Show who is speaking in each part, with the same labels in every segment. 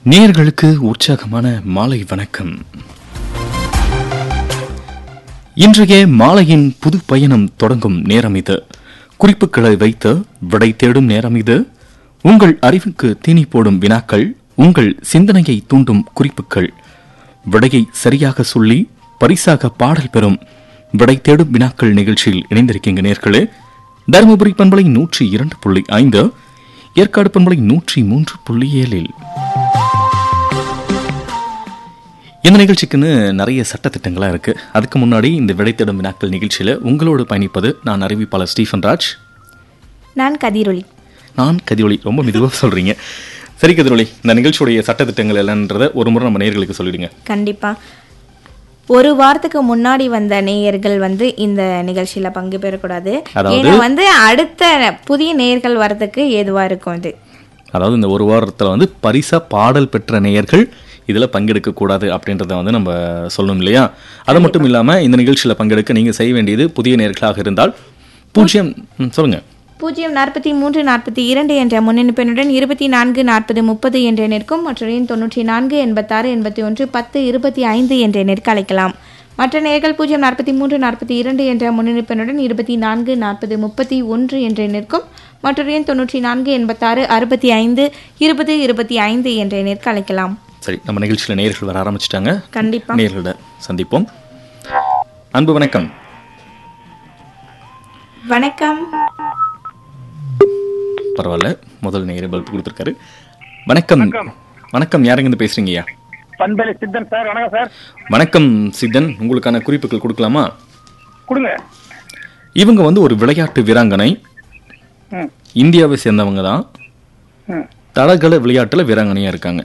Speaker 1: நேயர்களுக்கு உற்சாகமான மாலை வணக்கம் இன்றைய மாலையின் புது பயணம் தொடங்கும் நேரம் இது குறிப்புகளை வைத்து விடை தேடும் நேரம் இது உங்கள் அறிவுக்கு தீனி போடும் வினாக்கள் உங்கள் சிந்தனையை தூண்டும் குறிப்புகள் விடையை சரியாக சொல்லி பரிசாக பாடல் பெறும் விடை தேடும் வினாக்கள் நிகழ்ச்சியில் இணைந்திருக்கீங்க நேர்களே தருமபுரி பண்பலை நூற்றி இரண்டு புள்ளி ஐந்து ஏற்காடு பண்பலை நூற்றி மூன்று புள்ளி ஏழில் இந்த நிகழ்ச்சிக்குன்னு நிறைய சட்டத்திட்டங்களாக இருக்கு அதுக்கு முன்னாடி இந்த விடைத்தேடும் வினாக்கள் நிகழ்ச்சியில் உங்களோடு பயணிப்பது நான் அறிவிப்பாளர் ஸ்டீஃபன் ராஜ்
Speaker 2: நான் கதிரொளி
Speaker 1: நான் கதிரொலி ரொம்ப மெதுவாக சொல்றீங்க சரி கதிரொலி இந்த நிகழ்ச்சியுடைய சட்டத்திட்டங்கள் என்னன்றதை ஒரு முறை நம்ம நேயர்களுக்கு சொல்லிடுங்க
Speaker 2: கண்டிப்பா ஒரு வாரத்துக்கு முன்னாடி வந்த நேயர்கள் வந்து இந்த நிகழ்ச்சியில பங்கு பெறக்கூடாது
Speaker 1: அதாவது-
Speaker 2: ஏன்னா வந்து அடுத்த புதிய நேயர்கள் வரதுக்கு ஏதுவா இருக்கும் இது
Speaker 1: அதாவது இந்த ஒரு வாரத்தில் வந்து பரிசா பாடல் பெற்ற நேயர்கள் இதில் பங்கெடுக்க கூடாது அப்படின்றத வந்து நம்ம சொல்லணும் இல்லையா அது மட்டும் இல்லாமல் இந்த நிகழ்ச்சியில் பங்கெடுக்க நீங்கள் செய்ய வேண்டியது புதிய நேயர்களாக இருந்தால் பூஜ்ஜியம் ம், சொல்லுங்க
Speaker 2: பூஜ்ஜியம் நாற்பத்தி மூன்று நாற்பத்தி இரண்டு என்ற முன்னெடுப்பெண்ணுடன் இருபத்தி நான்கு நாற்பது முப்பது என்ற எண்ணிற்கும் மற்ற எண் தொண்ணூற்றி நான்கு எண்பத்தாறு எண்பத்தி ஒன்று பத்து இருபத்தி ஐந்து என்ற எண்ணிற்கு அழைக்கலாம் மற்ற நேர்கள் பூஜ்ஜியம் நாற்பத்தி மூன்று நாற்பத்தி இரண்டு என்ற முன்னெடுப்பெண்ணுடன் இருபத்தி நான்கு நாற்பது முப்பத்தி ஒன்று என்ற எண்ணிற்கும் மற்றொரு எண் தொண்ணூற்றி நான்கு எண்பத்தாறு அறுபத்தி ஐந்து இருபது இருபத்தி ஐந்து என்ற எண்ணிற்கு அழைக்கலாம்
Speaker 1: சரி நம்ம நிகழ்ச்சியில் நேயர்கள் வர ஆரம்பிச்சிட்டாங்க
Speaker 2: கண்டிப்பா
Speaker 1: நேயர்களிட சந்திப்போம் அன்பு வணக்கம்
Speaker 2: வணக்கம்
Speaker 1: பரவாயில்ல முதல் நேயர் பல்ப் கொடுத்துருக்காரு வணக்கம் வணக்கம் யாருங்க பேசுறீங்கய்யா
Speaker 3: பண்பலை சித்தன் சார் வணக்கம் சார்
Speaker 1: வணக்கம் சித்தன் உங்களுக்கான குறிப்புகள் கொடுக்கலாமா
Speaker 3: கொடுங்க
Speaker 1: இவங்க வந்து ஒரு விளையாட்டு வீராங்கனை
Speaker 3: ம்
Speaker 1: இந்தியாவை சேர்ந்தவங்க தான்
Speaker 3: ம்
Speaker 1: தடகள விளையாட்டுல வீராங்கனையா இருக்காங்க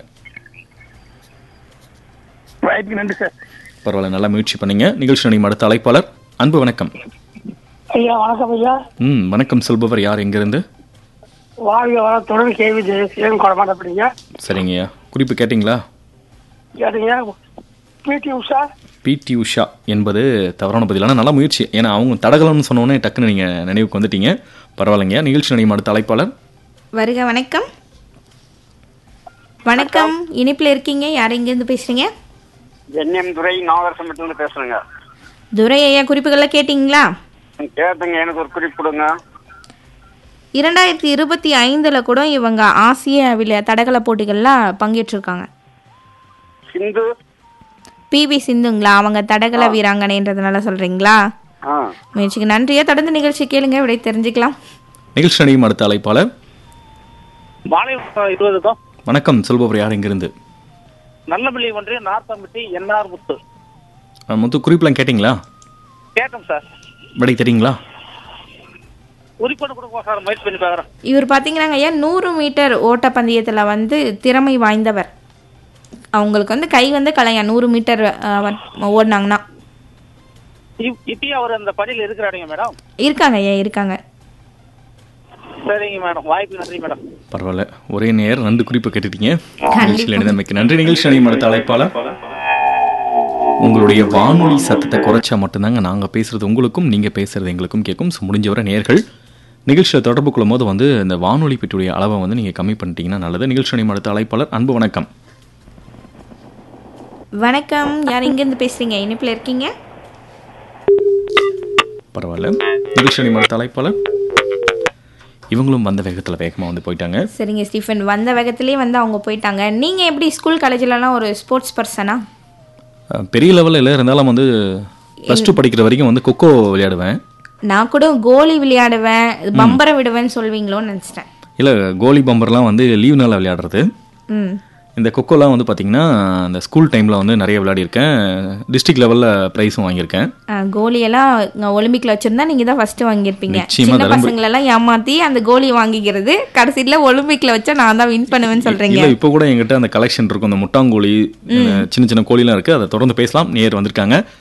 Speaker 3: வாய்ப்புக்கு நன்றி சார்
Speaker 1: பரவாயில்ல நல்லா முயற்சி பண்ணீங்க நிகழ்ச்சி நினைவு அடுத்த அழைப்பாளர் அன்பு வணக்கம்
Speaker 3: ஐயா வணக்கம் ஐயா
Speaker 1: ம் வணக்கம் சொல்பவர் யார் எங்கிருந்து
Speaker 3: வாழ்க வளத்துடன் கேவி ஜெயசீலன் கொடமாட்டப்படுங்க
Speaker 1: சரிங்கய்யா குறிப்பு கேட்டிங்களா
Speaker 3: கேட்டீங்க பிடி உஷா
Speaker 1: பிடி உஷா என்பது தவறான பதிலான நல்ல முயற்சி ஏன்னா அவங்க தடகளம்னு சொன்னோன்னே டக்குன்னு நீங்க நினைவுக்கு வந்துட்டீங்க பரவாயில்லைங்க நிகழ்ச்சி நினைவு அடுத்த அழைப்பாளர்
Speaker 2: வருக வணக்கம் வணக்கம் இனிப்பில் இருக்கீங்க யார் எங்கேருந்து பேசுறீங்க
Speaker 3: என்எம் துரை நாகரசம்பட்டிலிருந்து பேசுறேங்க
Speaker 2: துரை ஐயா குறிப்புகள்லாம் கேட்டிங்களா
Speaker 3: கேட்டுங்க எனக்கு ஒரு குறிப்பு கொடுங்க
Speaker 2: இரண்டாயிரத்தி இருபத்தி ஐந்தில் கூட இவங்க ஆசிய விளையா தடகள போட்டிகளில் பங்கேற்றிருக்காங்க
Speaker 3: சிந்து
Speaker 2: பிவி சிந்துங்களா அவங்க தடகள வீராங்கனைன்றதுனால சொல்றீங்களா
Speaker 3: ஆ
Speaker 2: முயற்சிக்கு நன்றியா தொடர்ந்து நிகழ்ச்சி கேளுங்க விடை தெரிஞ்சுக்கலாம் நிகழ்ச்சி
Speaker 1: நிகழ்ச்சி நினைவு அடுத்த அழைப்பாளர்
Speaker 4: மாலை இருபதுக்கும்
Speaker 1: வணக்கம் சொல்பவர் யார் எங்கிருந்து
Speaker 4: நல்லபள்ளி ஒன்றிய நார்த்தம்பட்டி என்ஆர் முத்து
Speaker 1: அஹ், முத்து குறிப்பெல்லாம் கேட்டிங்களா
Speaker 4: கேட்டோம் சார்
Speaker 1: விடை தெரியுங்களா
Speaker 4: உரிப்பட்டு கொடுப்போம் சார் முயற்சி பண்ணி பார்க்குறேன்
Speaker 2: இவர் பார்த்தீங்கன்னா ஐயா நூறு மீட்டர் ஓட்டப்பந்தயத்தில் வந்து திறமை வாய்ந்தவர் அவங்களுக்கு வந்து கை வந்து கலையா நூறு மீட்டர் ஓடினாங்கன்னா
Speaker 4: இப்பயும் அவர் அந்த பணியில் இருக்கிறாருங்க மேடம்
Speaker 2: இருக்காங்க ஐயா இருக்காங்க
Speaker 4: சரிங்க மேடம் வாய்ப்பு நன்றி மேடம்
Speaker 1: பரவாயில்ல ஒரே நேர் ரெண்டு குறிப்பு கேட்டுட்டீங்க நிகழ்ச்சியில் இணைந்தமைக்கு நன்றி நிகழ்ச்சி நினைவு அடுத்த அழைப்பாளர் உங்களுடைய வானொலி சத்தத்தை குறைச்சா மட்டும்தாங்க நாங்க பேசுறது உங்களுக்கும் நீங்க பேசுறது எங்களுக்கும் கேட்கும் So, முடிஞ்சவரை நேர்கள் நிகழ்ச்சியில் தொடர்பு கொள்ளும் போது வந்து இந்த வானொலி பெற்றுடைய அளவை வந்து நீங்க கம்மி பண்ணிட்டீங்கன்னா நல்லது நிகழ்ச்சி நினைவு அடுத்த அழைப்பாளர் அன்பு வணக்கம்
Speaker 2: வணக்கம் யார் எங்கேருந்து பேசுறீங்க இனிப்பில் இருக்கீங்க
Speaker 1: பரவாயில்ல நிகழ்ச்சி நினைவு அடுத்த அழைப்பாளர் இவங்களும் வந்த வேகத்துல வேகமா வந்து போயிட்டாங்க
Speaker 2: சரிங்க ஸ்டீஃபன் வந்த வேகத்திலே வந்து அவங்க போயிட்டாங்க நீங்கள் எப்படி ஸ்கூல் காலேஜ்லலாம் ஒரு ஸ்போர்ட்ஸ் பர்சனா
Speaker 1: அஹ், பெரிய லெவலில் இல்லை இருந்தாலும் வந்து ப்ளஸ் டூ படிக்கிற வரைக்கும் வந்து கொக்கோ விளையாடுவேன்
Speaker 2: நான் கூட கோலி விளையாடுவேன் பம்பரம் விடுவேன்னு சொல்வீங்களோன்னு நினச்சிட்டேன்
Speaker 1: இல்லை கோலி பம்பர்லாம் வந்து லீவ் நாளில் விளையாடுறது
Speaker 2: ம்
Speaker 1: இந்த கொக்கோலாம் வந்து பார்த்தீங்கன்னா இந்த ஸ்கூல் டைமில் வந்து நிறைய விளையாடிருக்கேன் டிஸ்ட்ரிக்ட் லெவலில் ப்ரைஸும் வாங்கியிருக்கேன்
Speaker 2: ஆ, கோலியெல்லாம் இங்க ஒலிம்பிக்ல வச்சிருந்தா நீங்க தான் ஃபர்ஸ்ட் வாங்கியிருப்பீங்க
Speaker 1: நிச்சயமா
Speaker 2: சின்ன
Speaker 1: தருமபுரி-
Speaker 2: பசங்களெல்லாம் ஏமாத்தி அந்த கோலியை வாங்கிக்கிறது கடைசியில ஒலிம்பிக்ல வச்சா நான் தான் வின் பண்ணுவேன்னு சொல்றீங்க
Speaker 1: இல்லை இப்போ கூட எங்கிட்ட அந்த கலெக்ஷன் இருக்கும் அந்த முட்டாங்கோழி இந்த சின்ன சின்ன கோழிலாம் இருக்குது அதை தொடர்ந்து பேசலாம் நேர் வந்திருக்காங்க